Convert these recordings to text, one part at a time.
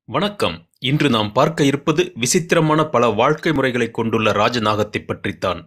வணக்கம் இன்று நாம் பார்க்க இருப்பது விசித்திரமான பல வாழ்க்கை முறைகளை கொண்டுள்ள ராஜநாகத்தை பற்றித்தான்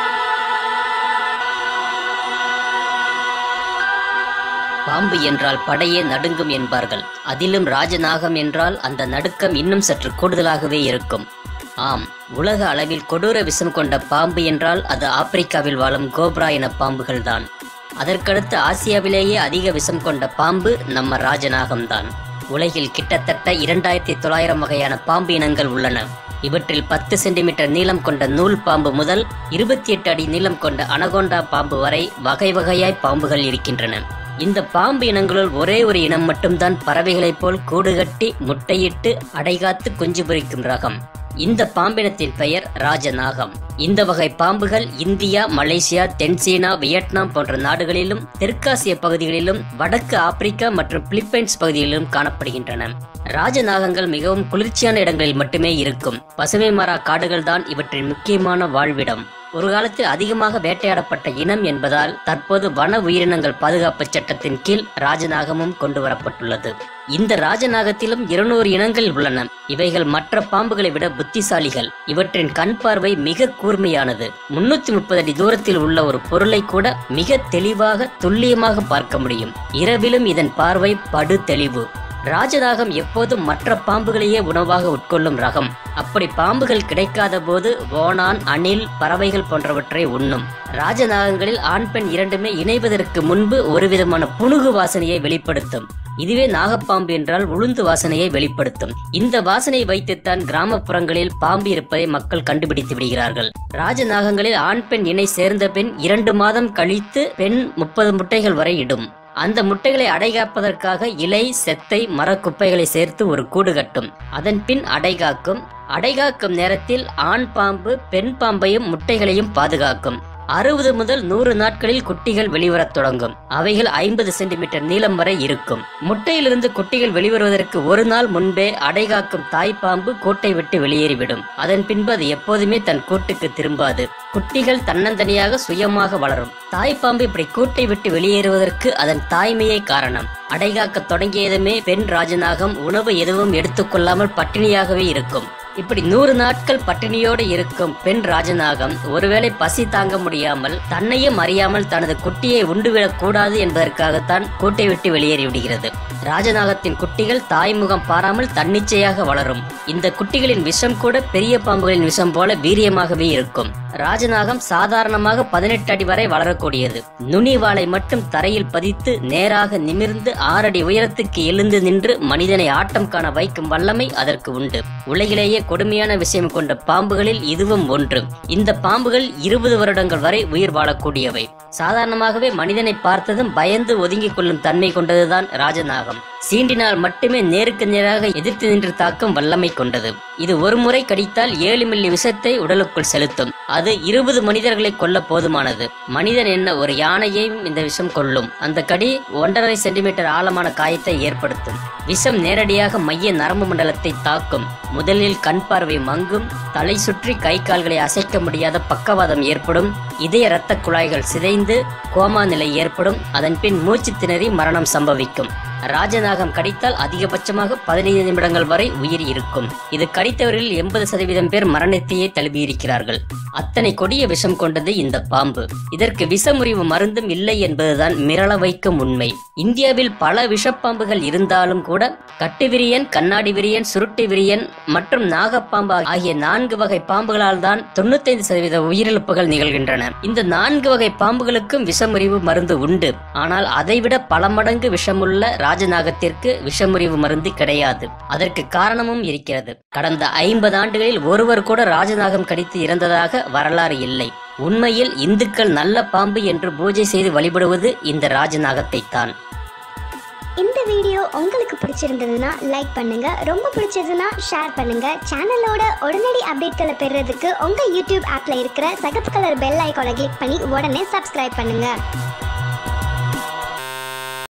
பாம்பு என்றால் படையே நடுங்கும் என்பார்கள் அதிலும் ராஜநாகம் என்றால் அந்த நடுக்கம் இன்னும் சற்று கூடுதலாகவே இருக்கும் ஆம் உலக அளவில் கொடூர விஷம் கொண்ட பாம்பு என்றால் அது ஆப்பிரிக்காவில் வாழும் கோப்ரா இன பாம்புகள்தான் அதற்கடுத்து ஆசியாவிலேயே அதிக விஷம் கொண்ட பாம்பு நம்ம ராஜநாகம்தான் உலகில் கிட்டத்தட்ட இரண்டாயிரத்தி தொள்ளாயிரம் வகையான பாம்பு இனங்கள் உள்ளன இவற்றில் பத்து சென்டிமீட்டர் நீளம் கொண்ட நூல் பாம்பு முதல் இருபத்தி எட்டு அடி நீளம் கொண்ட அனகோண்டா பாம்பு வரை வகை வகையாய் பாம்புகள் இருக்கின்றன இந்த பாம்பு இனங்களுள் ஒரே ஒரு இனம் மட்டும்தான் பறவைகளைப் போல் கூடு கட்டி முட்டையிட்டு அடைகாத்து குஞ்சு பொரிக்கும் ரகம் இந்த பாம்பினத்தின் பெயர் ராஜநாகம் இந்த வகை பாம்புகள் இந்தியா மலேசியா தென்சீனா வியட்நாம் போன்ற நாடுகளிலும் தெற்காசிய பகுதிகளிலும் வடக்கு ஆப்பிரிக்கா மற்றும் பிலிப்பைன்ஸ் பகுதிகளிலும் காணப்படுகின்றன ராஜநாகங்கள் மிகவும் குளிர்ச்சியான இடங்களில் மட்டுமே இருக்கும் பசுமை மரா காடுகள் தான் இவற்றின் முக்கியமான வாழ்விடம் ஒரு காலத்தில் அதிகமாக வேட்டையாடப்பட்ட இனம் என்பதால் தற்போது வன உயிரினங்கள் பாதுகாப்பு சட்டத்தின் கீழ் ராஜநாகமும் கொண்டு வரப்பட்டுள்ளது இந்த ராஜநாகத்திலும் இருநூறு இனங்கள் உள்ளன இவைகள் மற்ற பாம்புகளை விட புத்திசாலிகள் இவற்றின் கண் பார்வை மிக கூர்மையானது முன்னூத்தி முப்பது அடி தூரத்தில் உள்ள ஒரு பொருளை கூட மிக தெளிவாக துல்லியமாக பார்க்க முடியும் இரவிலும் இதன் பார்வை படு தெளிவு ராஜநாகம் எப்போதும் மற்ற பாம்புகளையே உணவாக உட்கொள்ளும் ரகம் அப்படி பாம்புகள் கிடைக்காத போது ஓணான் அணில் பறவைகள் போன்றவற்றை உண்ணும் ராஜநாகங்களில் ஆண் பெண் இரண்டுமே இணைவதற்கு முன்பு ஒரு விதமான புணுகு வாசனையை வெளிப்படுத்தும் இதுவே நாகப்பாம்பு என்றால் உளுந்து வாசனையை வெளிப்படுத்தும் இந்த வாசனை வைத்துத்தான் கிராமப்புறங்களில் பாம்பு இருப்பதை மக்கள் கண்டுபிடித்து விடுகிறார்கள் ராஜநாகங்களில் ஆண் பெண் இணை சேர்ந்த பெண் இரண்டு மாதம் கழித்து பெண் முப்பது முட்டைகள் வரை இடும் அந்த முட்டைகளை அடைகாப்பதற்காக இலை செத்தை மரக்குப்பைகளை சேர்த்து ஒரு கூடு கட்டும் அதன் பின் அடைகாக்கும் அடைகாக்கும் நேரத்தில் ஆண் பாம்பு பெண் பாம்பையும் முட்டைகளையும் பாதுகாக்கும் அறுபது முதல் நூறு நாட்களில் குட்டிகள் வெளிவரத் தொடங்கும் அவைகள் ஐம்பது சென்டிமீட்டர் நீளம் வரை இருக்கும் முட்டையிலிருந்து குட்டிகள் வெளிவருவதற்கு ஒரு நாள் முன்பே அடைகாக்கும் தாய்ப்பாம்பு கூட்டை விட்டு வெளியேறிவிடும் அதன் பின்பு அது எப்போதுமே தன் கூட்டுக்கு திரும்பாது குட்டிகள் தன்னந்தனியாக சுயமாக வளரும் தாய்ப்பாம்பு இப்படி கூட்டை விட்டு வெளியேறுவதற்கு அதன் தாய்மையே காரணம் அடைகாக்க தொடங்கியதுமே பெண் ராஜநாகம் உணவு எதுவும் எடுத்துக்கொள்ளாமல் பட்டினியாகவே இருக்கும் இப்படி நூறு நாட்கள் பட்டினியோடு இருக்கும் பெண் ராஜநாகம் ஒருவேளை பசி தாங்க முடியாமல் தன்னையும் அறியாமல் தனது குட்டியை உண்டுவிடக் கூடாது என்பதற்காகத்தான் கூட்டை விட்டு வெளியேறி விடுகிறது ராஜநாகத்தின் குட்டிகள் தாய்முகம் பாராமல் தன்னிச்சையாக வளரும் இந்த குட்டிகளின் விஷம் கூட பெரிய பாம்புகளின் விஷம் போல வீரியமாகவே இருக்கும் ராஜநாகம் சாதாரணமாக பதினெட்டு அடி வரை வளரக்கூடியது நுனி வாளை மட்டும் தரையில் பதித்து நேராக நிமிர்ந்து ஆறடி உயரத்துக்கு எழுந்து நின்று மனிதனை ஆட்டம் காண வைக்கும் வல்லமை அதற்கு உண்டு உலகிலேயே கொடுமையான விஷயம் கொண்ட பாம்புகளில் இதுவும் ஒன்று இந்த பாம்புகள் இருபது வருடங்கள் வரை உயிர் வாழக்கூடியவை சாதாரணமாகவே மனிதனை பார்த்ததும் பயந்து ஒதுங்கிக் கொள்ளும் தன்மை கொண்டதுதான் ராஜநாகம் சீண்டினால் மட்டுமே நேருக்கு நேராக எதிர்த்து நின்று தாக்கும் வல்லமை கொண்டது இது ஒரு முறை கடித்தால் ஏழு மில்லி விஷத்தை உடலுக்குள் செலுத்தும் அது இருபது மனிதர்களை கொல்ல போதுமானது மனிதன் என்ன ஒரு யானையையும் இந்த விஷம் கொல்லும் அந்த கடி ஒன்றரை சென்டிமீட்டர் ஆழமான காயத்தை ஏற்படுத்தும் விஷம் நேரடியாக மைய நரம்பு மண்டலத்தை தாக்கும் முதலில் கண் பார்வை மங்கும் தலை சுற்றி கை கால்களை அசைக்க முடியாத பக்கவாதம் ஏற்படும் இதய இரத்த குழாய்கள் சிதைந்து கோமா நிலை ஏற்படும் அதன் பின் மூச்சு திணறி மரணம் சம்பவிக்கும் ராஜநாகம் கடித்தால் அதிகபட்சமாக பதினைந்து நிமிடங்கள் வரை உயிர் இருக்கும் இது கடித்தவர்களில் எண்பது சதவீதம் பேர் மரணத்தையே தழுவியிருக்கிறார்கள் அத்தனை கொடிய விஷம் கொண்டது இந்த பாம்பு இதற்கு விஷமுறிவு மருந்தும் இல்லை என்பதுதான் மிரள வைக்கும் உண்மை இந்தியாவில் பல விஷப்பாம்புகள் இருந்தாலும் கூட கட்டுவிரியன் கண்ணாடி விரியன் சுருட்டு விரியன் மற்றும் நாகப்பாம்பு ஆகிய நான்கு வகை பாம்புகளால் தான் தொண்ணூத்தைந்து சதவீத உயிரிழப்புகள் நிகழ்கின்றன இந்த நான்கு வகை பாம்புகளுக்கும் விஷமுறிவு மருந்து உண்டு ஆனால் அதைவிட பல மடங்கு விஷமுள்ள ராஜநாகத்திற்கு விஷமுறிவு மருந்து கிடையாது அதற்கு காரணமும் இருக்கிறது கடந்த ஐம்பது ஆண்டுகளில் ஒருவர் கூட ராஜநாகம் கடித்து இறந்ததாக வரலாறு இல்லை உண்மையில் இந்துக்கள் நல்ல பாம்பு என்று பூஜை செய்து வழிபடுவது இந்த ராஜநாகத்தை தான் இந்த வீடியோ உங்களுக்கு பிடிச்சிருந்ததுன்னா லைக் பண்ணுங்க ரொம்ப பிடிச்சதுன்னா ஷேர் பண்ணுங்க சேனலோட உடனடி அப்டேட்களை பெறுறதுக்கு உங்க யூடியூப் ஆப்ல இருக்கிற சகப்பு கலர் பெல் ஐக்கானை கிளிக் பண்ணி உடனே சப்ஸ்கிரைப் பண்ணுங்க